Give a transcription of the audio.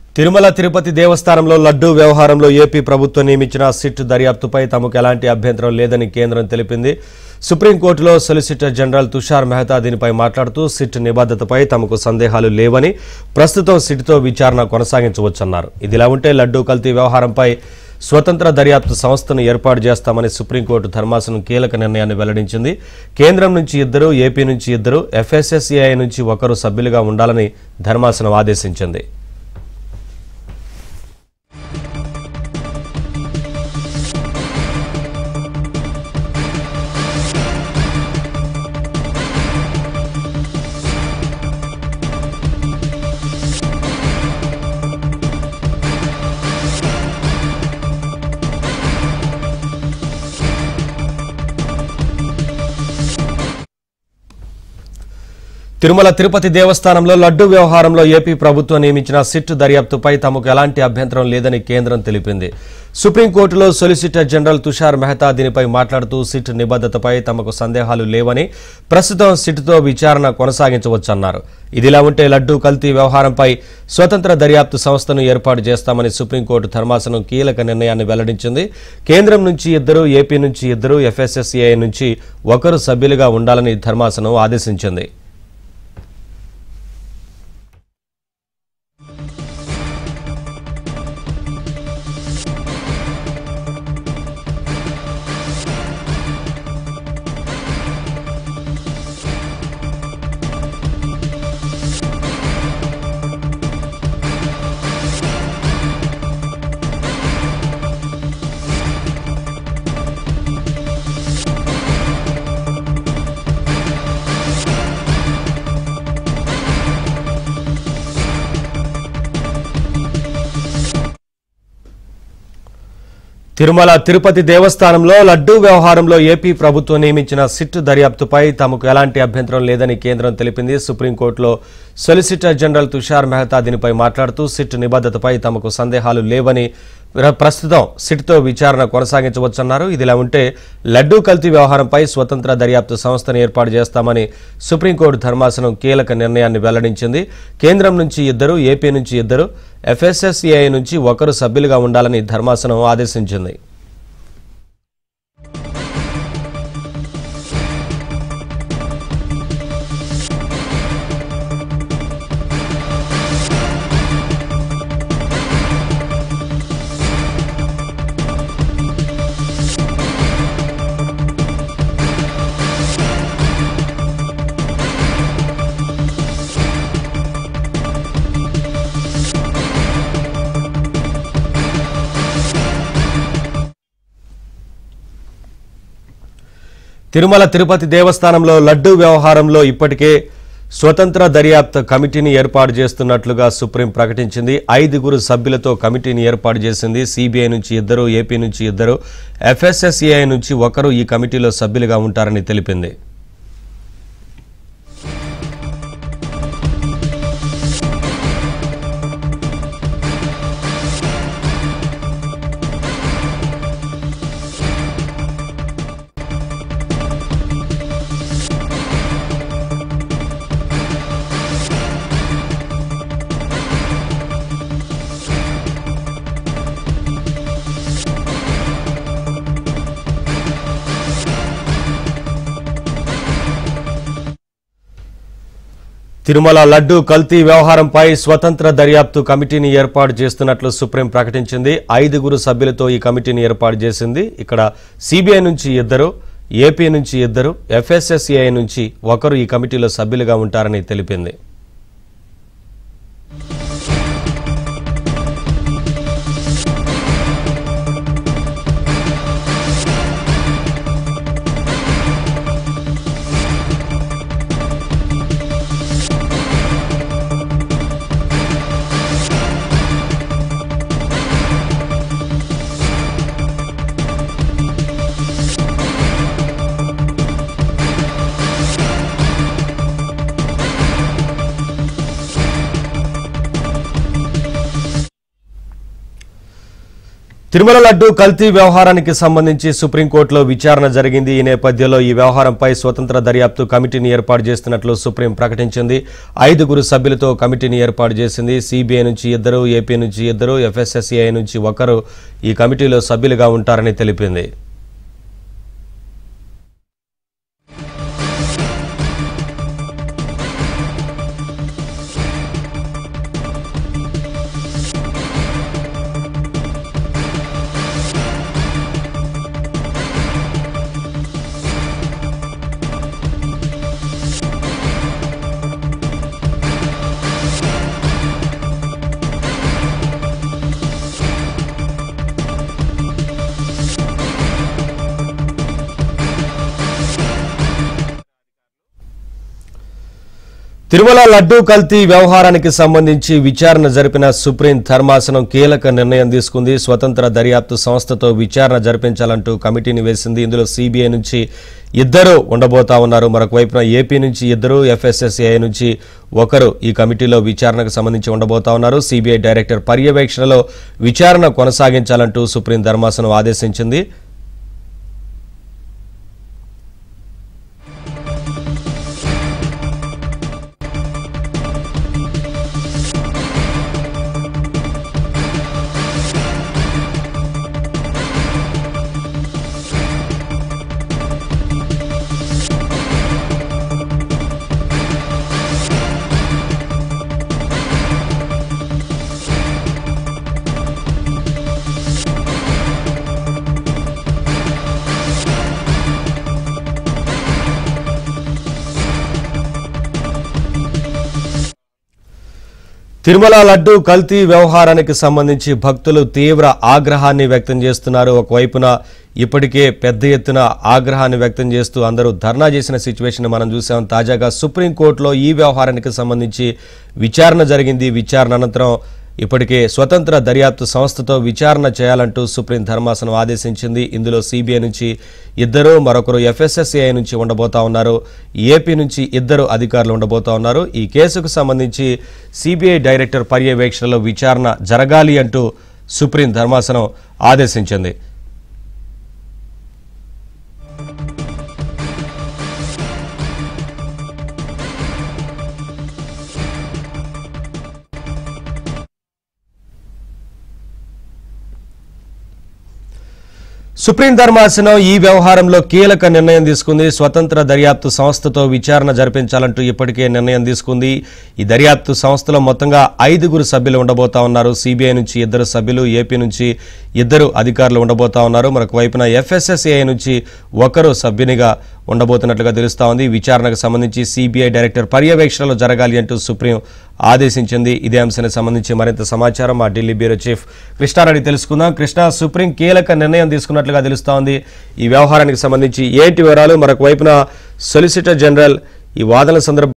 తిరుమల తిరుపతి దేవస్థానంలో లడ్డూ వ్యవహారంలో ఏపీ ప్రభుత్వం నియమించిన సిట్ దర్యాప్తుపై తమకు ఎలాంటి అభ్యంతరం లేదని కేంద్రం తెలిపింది సుప్రీంకోర్టులో సొలిసిటర్ జనరల్ తుషార్ మెహతా దీనిపై మాట్లాడుతూ సిట్ నిబద్ధతపై తమకు సందేహాలు లేవని ప్రస్తుతం సిట్తో విచారణ కొనసాగించవచ్చన్నారు ఇదిలా ఉంటే లడ్డూ కల్తీ వ్యవహారంపై స్వతంత్ర దర్యాప్తు సంస్థను ఏర్పాటు చేస్తామని సుప్రీంకోర్టు ధర్మాసనం కీలక నిర్ణయాన్ని వెల్లడించింది కేంద్రం నుంచి ఇద్దరు ఏపీ నుంచి ఇద్దరు ఎఫ్ఎస్ఎస్ఏఐ నుంచి ఒకరు సభ్యులుగా ఉండాలని ధర్మాసనం ఆదేశించింది తిరుమల తిరుపతి దేవస్థానంలో లడ్డు వ్యవహారంలో ఏపీ ప్రభుత్వం నియమించిన సిట్ దర్యాప్తుపై తమకు ఎలాంటి అభ్యంతరం లేదని కేంద్రం తెలిపింది సుప్రీంకోర్టులో సొలిసిటర్ జనరల్ తుషార్ మెహతా దీనిపై మాట్లాడుతూ సిట్ నిబద్ధతపై తమకు సందేహాలు లేవని ప్రస్తుతం సిట్తో విచారణ కొనసాగించవచ్చన్నారు ఇదిలా ఉంటే లడ్డూ కల్తీ వ్యవహారంపై స్వతంత్ర దర్యాప్తు సంస్థను ఏర్పాటు చేస్తామని సుప్రీంకోర్టు ధర్మాసనం కీలక నిర్ణయాన్ని వెల్లడించింది కేంద్రం నుంచి ఇద్దరు ఏపీ నుంచి ఇద్దరు ఎఫ్ఎస్ఎస్ఏఐ నుంచి ఒకరు సభ్యులుగా ఉండాలని ధర్మాసనం ఆదేశించింది తిరుమల తిరుపతి దేవస్థానంలో లడ్డూ వ్యవహారంలో ఏపీ ప్రభుత్వం నియమించిన సిట్ దర్యాప్తుపై తమకు ఎలాంటి అభ్యంతరం లేదని కేంద్రం తెలిపింది సుప్రీంకోర్టులో సొలిసిటర్ జనరల్ తుషార్ మెహతా దీనిపై మాట్లాడుతూ సిట్ నిబద్ధతపై తమకు సందేహాలు లేవని ప్ర- ప్రస్తుతం సిట్తో విచారణ కొనసాగించవచ్చన్నారు ఇదిలా ఉంటే లడ్డూ కల్తీ వ్యవహారంపై స్వతంత్ర దర్యాప్తు సంస్థను ఏర్పాటు చేస్తామని సుప్రీంకోర్టు ధర్మాసనం కీలక నిర్ణయాన్ని వెల్లడించింది కేంద్రం నుంచి ఇద్దరు ఏపీ నుంచి ఇద్దరు ఎఫ్ఎస్ఎస్ఏఐ నుంచి ఒకరు సభ్యులుగా ఉండాలని ధర్మాసనం ఆదేశించింది తిరుమల తిరుపతి దేవస్థానంలో లడ్డూ వ్యవహారంలో ఇప్పటికే స్వతంత్ర దర్యాప్తు కమిటీని ఏర్పాటు చేస్తున్నట్లుగా సుప్రీం ప్రకటించింది ఐదుగురు సభ్యులతో కమిటీని ఏర్పాటు చేసింది సిబిఐ నుంచి ఇద్దరు ఏపీ నుంచి ఇద్దరు ఎఫ్ఎస్ఎస్ఏఐ నుంచి ఒకరు ఈ కమిటీలో సభ్యులుగా ఉంటారని తెలిపింది తిరుమల లడ్డూ కల్తీ వ్యవహారంపై స్వతంత్ర దర్యాప్తు కమిటీని ఏర్పాటు చేస్తున్నట్లు సుప్రీం ప్రకటించింది ఐదుగురు సభ్యులతో ఈ కమిటీని ఏర్పాటు చేసింది ఇక్కడ సిబిఐ నుంచి ఇద్దరు ఏపీ నుంచి ఇద్దరు ఎఫ్ఎస్ఎస్ఏఐ నుంచి ఒకరు ఈ కమిటీలో సభ్యులుగా ఉంటారని తెలిపింది తిరుమల లడ్డు కల్తీ వ్యవహారానికి సంబంధించి సుప్రీంకోర్టులో విచారణ జరిగింది ఈ నేపథ్యంలో ఈ వ్యవహారంపై స్వతంత్ర దర్యాప్తు కమిటీని ఏర్పాటు చేస్తున్నట్లు సుప్రీం ప్రకటించింది ఐదుగురు సభ్యులతో కమిటీని ఏర్పాటు చేసింది సిబిఐ నుంచి ఇద్దరు ఏపీ నుంచి ఇద్దరు ఎఫ్ఎస్ఎస్ఏఐ నుంచి ఒకరు ఈ కమిటీలో సభ్యులుగా ఉంటారని తెలిపింది తిరుమల లడ్డూ కల్తీ వ్యవహారానికి సంబంధించి విచారణ జరిపిన సుప్రీం ధర్మాసనం కీలక నిర్ణయం తీసుకుంది స్వతంత్ర దర్యాప్తు సంస్థతో విచారణ జరిపించాలంటూ కమిటీని వేసింది ఇందులో సిబిఐ నుంచి ఇద్దరు ఉండబోతా ఉన్నారు మరొక వైపున ఏపీ నుంచి ఇద్దరు ఎఫ్ఎస్ఎస్ఏఐ నుంచి ఒకరు ఈ కమిటీలో విచారణకు సంబంధించి ఉండబోతా ఉన్నారు సిబిఐ డైరెక్టర్ పర్యవేక్షణలో విచారణ కొనసాగించాలంటూ సుప్రీం ధర్మాసనం ఆదేశించింది తిరుమల లడ్డు కల్తీ వ్యవహారానికి సంబంధించి భక్తులు తీవ్ర ఆగ్రహాన్ని వ్యక్తం చేస్తున్నారు ఒకవైపున ఇప్పటికే పెద్ద ఎత్తున ఆగ్రహాన్ని వ్యక్తం చేస్తూ అందరూ ధర్నా చేసిన సిచ్యువేషన్ మనం చూసాం తాజాగా సుప్రీంకోర్టులో ఈ వ్యవహారానికి సంబంధించి విచారణ జరిగింది విచారణ అనంతరం ఇప్పటికే స్వతంత్ర దర్యాప్తు సంస్థతో విచారణ చేయాలంటూ సుప్రీం ధర్మాసనం ఆదేశించింది ఇందులో సిబిఐ నుంచి ఇద్దరు మరొకరు ఎఫ్ఎస్ఎస్ఏఐ నుంచి ఉండబోతా ఉన్నారు ఏపీ నుంచి ఇద్దరు అధికారులు ఉండబోతా ఉన్నారు ఈ కేసుకు సంబంధించి సిబిఐ డైరెక్టర్ పర్యవేక్షణలో విచారణ జరగాలి అంటూ సుప్రీం ధర్మాసనం ఆదేశించింది సుప్రీం ధర్మాసనం ఈ వ్యవహారంలో కీలక నిర్ణయం తీసుకుంది స్వతంత్ర దర్యాప్తు సంస్థతో విచారణ జరిపించాలంటూ ఇప్పటికే నిర్ణయం తీసుకుంది ఈ దర్యాప్తు సంస్థలో మొత్తంగా ఐదుగురు సభ్యులు ఉండబోతా ఉన్నారు సిబిఐ నుంచి ఇద్దరు సభ్యులు ఏపీ నుంచి ఇద్దరు అధికారులు ఉండబోతా ఉన్నారు మరొక వైపున ఎఫ్ఎస్ఎస్ఏఐ నుంచి ఒకరు సభ్యునిగా ఉండబోతున్నట్లుగా తెలుస్తా ఉంది విచారణకు సంబంధించి సిబిఐ డైరెక్టర్ పర్యవేక్షణలో జరగాలి అంటూ సుప్రీం ఆదేశించింది ఇదే అంశానికి సంబంధించి మరింత సమాచారం మా ఢిల్లీ బ్యూరో చీఫ్ కృష్ణారెడ్డి తెలుసుకుందాం కృష్ణ సుప్రీం కీలక నిర్ణయం తీసుకున్నట్లుగా తెలుస్తా ఉంది ఈ వ్యవహారానికి సంబంధించి ఏంటి వివరాలు మరొక వైపున సొలిసిటర్ జనరల్ ఈ వాదనల సందర్భంగా